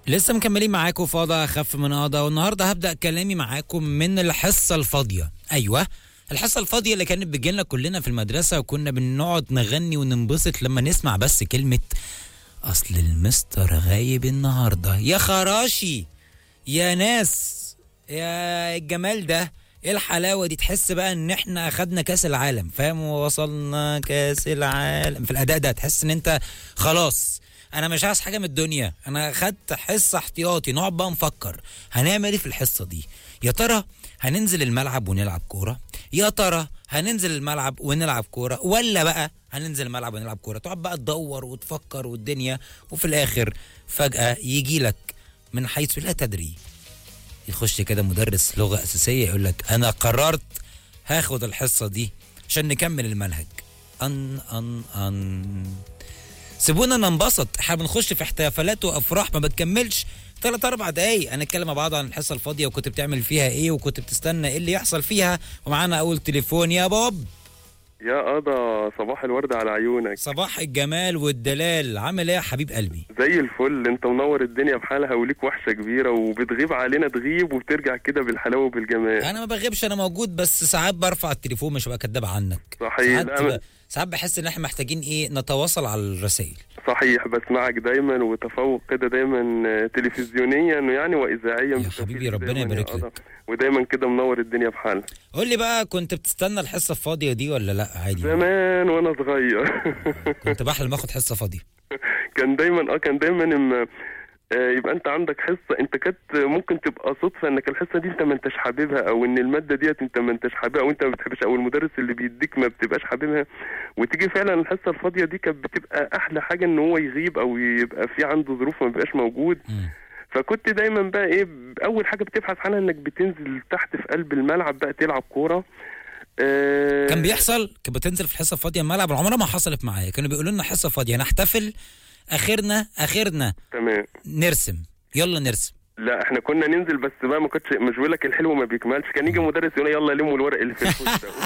لسه مكملين معاكم فاضة أخف من قضا والنهاردة هبدأ كلامي معاكم من الحصة الفاضية أيوة الحصة الفاضية اللي كانت بتجيلنا كلنا في المدرسة وكنا بنقعد نغني وننبسط لما نسمع بس كلمة أصل المستر غايب النهاردة يا خراشي يا ناس يا الجمال ده ايه الحلاوه دي تحس بقى ان احنا اخدنا كاس العالم فاهم ووصلنا كاس العالم في الاداء ده تحس ان انت خلاص انا مش عايز حاجه من الدنيا انا خدت حصه احتياطي نقعد بقى نفكر هنعمل ايه في الحصه دي يا ترى هننزل الملعب ونلعب كوره يا ترى هننزل الملعب ونلعب كوره ولا بقى هننزل الملعب ونلعب كوره تقعد بقى تدور وتفكر والدنيا وفي الاخر فجاه يجي لك من حيث لا تدري يخش كده مدرس لغه اساسيه يقول لك انا قررت هاخد الحصه دي عشان نكمل المنهج ان ان ان سيبونا ننبسط احنا بنخش في احتفالات وافراح ما بتكملش ثلاث اربع دقايق هنتكلم مع بعض عن الحصه الفاضيه وكنت بتعمل فيها ايه وكنت بتستنى ايه اللي يحصل فيها ومعانا اول تليفون يا بوب يا قضا صباح الورد على عيونك صباح الجمال والدلال عامل ايه يا حبيب قلبي زي الفل انت منور الدنيا بحالها وليك وحشه كبيره وبتغيب علينا تغيب وبترجع كده بالحلاوه وبالجمال انا ما بغيبش انا موجود بس ساعات برفع التليفون مش ببقى كداب عنك صحيح ساعات لا، ب... ساعات بحس ان احنا محتاجين ايه نتواصل على الرسائل صحيح بسمعك دايما وتفوق كده دايما آه، تلفزيونيا يعني واذاعيا يا بتوفيق حبيبي، ربنا دايماً يا يبارك لك. قضا. ودايما كده منور الدنيا بحالها قول لي بقى كنت بتستنى الحصه الفاضيه دي ولا لا عادي زمان وانا صغير كنت بحلم اخد حصه فاضيه كان دايما اه كان دايما اما آه، يبقى انت عندك حصه انت كانت ممكن تبقى صدفه انك الحصه دي انت ما انتش حاببها او ان الماده ديت انت ما انتش حاببها او انت ما بتحبش او المدرس اللي بيديك ما بتبقاش حاببها وتيجي فعلا الحصه الفاضيه دي كانت بتبقى احلى حاجه ان هو يغيب او يبقى في عنده ظروف ما بيبقاش موجود مم. فكنت دايما بقى ايه اول حاجه بتبحث عنها انك بتنزل تحت في قلب الملعب بقى تلعب كوره آه، كان بيحصل كنت بتنزل في الحصه الفاضيه الملعب عمرها ما حصلت معايا كانوا بيقولوا لنا حصه فاضيه نحتفل اخرنا اخرنا تمام نرسم يلا نرسم لا احنا كنا ننزل بس بقى ما كنتش مش بقول لك الحلو ما بيكملش كان يجي مدرس يقول يلا لموا الورق اللي في الفوز ده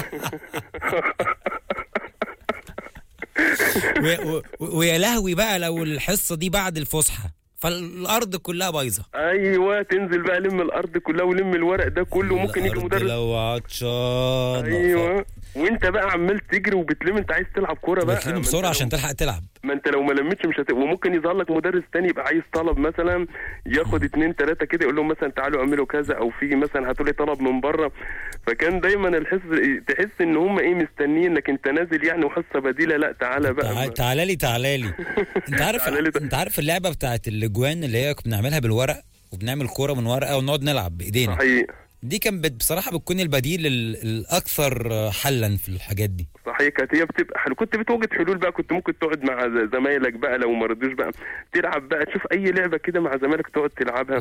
و- و- ويا لهوي بقى لو الحصه دي بعد الفسحه فالارض كلها بايظه ايوه تنزل بقى لم الارض كلها ولم الورق ده كله ممكن يجي الأرض مدرس لو عطشان ايوه وانت بقى عمال تجري وبتلم انت عايز تلعب كوره بقى بتلم ما بسرعه انت عشان لو- تلحق تلعب ما انت لو ما لمتش مش هت... وممكن يظهر لك مدرس تاني يبقى عايز طلب مثلا ياخد اتنين تلاته كده يقول لهم مثلا تعالوا اعملوا كذا او في مثلا هاتوا لي طلب من بره فكان دايما الحس تحس ان هم ايه مستنيين انك انت نازل يعني وحصه بديله لا تعالى بقى تع- تعالى لي تعالى لي انت عارف تعالى لي ده. انت عارف اللعبه بتاعت الاجوان اللي هي كنا بنعملها بالورق وبنعمل كوره من ورقه ونقعد نلعب بايدينا صحيح دي كان بت- بصراحه بتكون البديل ال- الاكثر حلا في الحاجات دي صحيح كانت هي بتبقى حلو كنت بتوجد حلول بقى كنت ممكن تقعد مع ز- زمايلك بقى لو ما رضوش بقى تلعب بقى تشوف اي لعبه كده مع زمايلك تقعد تلعبها